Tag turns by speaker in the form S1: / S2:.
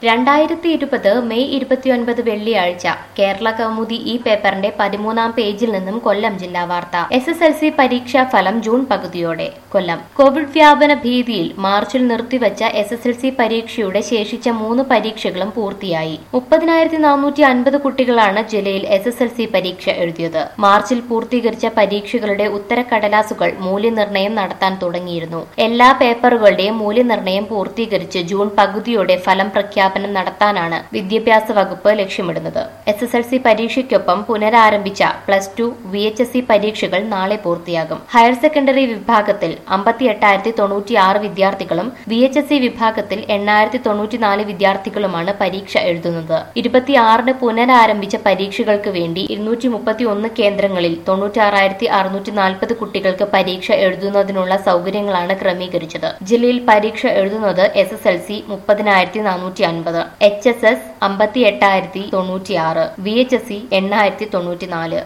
S1: രണ്ടായിരത്തി ഇരുപത് മെയ് ഇരുപത്തിയൊൻപത് വെള്ളിയാഴ്ച കേരള കൗമുദി ഈ പേപ്പറിന്റെ പതിമൂന്നാം പേജിൽ നിന്നും കൊല്ലം ജില്ലാ വാർത്ത എസ് എസ് എൽ സി പരീക്ഷാ ഫലം ജൂൺ പകുതിയോടെ കൊല്ലം കോവിഡ് വ്യാപന ഭീതിയിൽ മാർച്ചിൽ നിർത്തിവച്ച എസ് എസ് എൽ സി പരീക്ഷയുടെ ശേഷിച്ച മൂന്ന് പരീക്ഷകളും പൂർത്തിയായി മുപ്പതിനായിരത്തി നാനൂറ്റി അൻപത് കുട്ടികളാണ് ജില്ലയിൽ എസ് എസ് എൽ സി പരീക്ഷ എഴുതിയത് മാർച്ചിൽ പൂർത്തീകരിച്ച പരീക്ഷകളുടെ ഉത്തരക്കടലാസുകൾ മൂല്യനിർണ്ണയം നടത്താൻ തുടങ്ങിയിരുന്നു എല്ലാ പേപ്പറുകളുടെയും മൂല്യനിർണ്ണയം പൂർത്തീകരിച്ച് ജൂൺ പകുതിയോടെ ഫലം പ്രഖ്യാപനം നടത്താനാണ് വിദ്യാഭ്യാസ വകുപ്പ് ലക്ഷ്യമിടുന്നത് എസ് എസ് എൽ സി പരീക്ഷയ്ക്കൊപ്പം പുനരാരംഭിച്ച plus two V H S C പരീക്ഷകൾ നാളെ പൂർത്തിയാകും ഹയർ സെക്കൻഡറി വിഭാഗത്തിൽ അമ്പത്തി എട്ടായിരത്തി തൊണ്ണൂറ്റി ആറ് വിദ്യാർത്ഥികളും വി എച്ച് എസ് സി വിഭാഗത്തിൽ എണ്ണായിരത്തി തൊണ്ണൂറ്റിനാല് വിദ്യാർത്ഥികളുമാണ് പരീക്ഷ എഴുതുന്നത് ഇരുപത്തിയാറിന് പുനരാരംഭിച്ച പരീക്ഷകൾക്ക് വേണ്ടി ഇരുന്നൂറ്റി മുപ്പത്തി ഒന്ന് കേന്ദ്രങ്ങളിൽ തൊണ്ണൂറ്റാറായിരത്തി അറുന്നൂറ്റി നാൽപ്പത് കുട്ടികൾക്ക് പരീക്ഷ എഴുതുന്നതിനുള്ള സൗകര്യങ്ങളാണ് ക്രമീകരിച്ചത് ജില്ലയിൽ പരീക്ഷ എഴുതുന്നത് എസ് എസ് എൽ സി മുപ്പതിനായിരത്തി നാനൂറ്റി അൻപത് എച്ച് എസ് എസ് അമ്പത്തി എട്ടായിരത്തി തൊണ്ണൂറ്റിയാറ് വി എച്ച് എസ് സി എണ്ണായിരത്തി തൊണ്ണൂറ്റിനാല്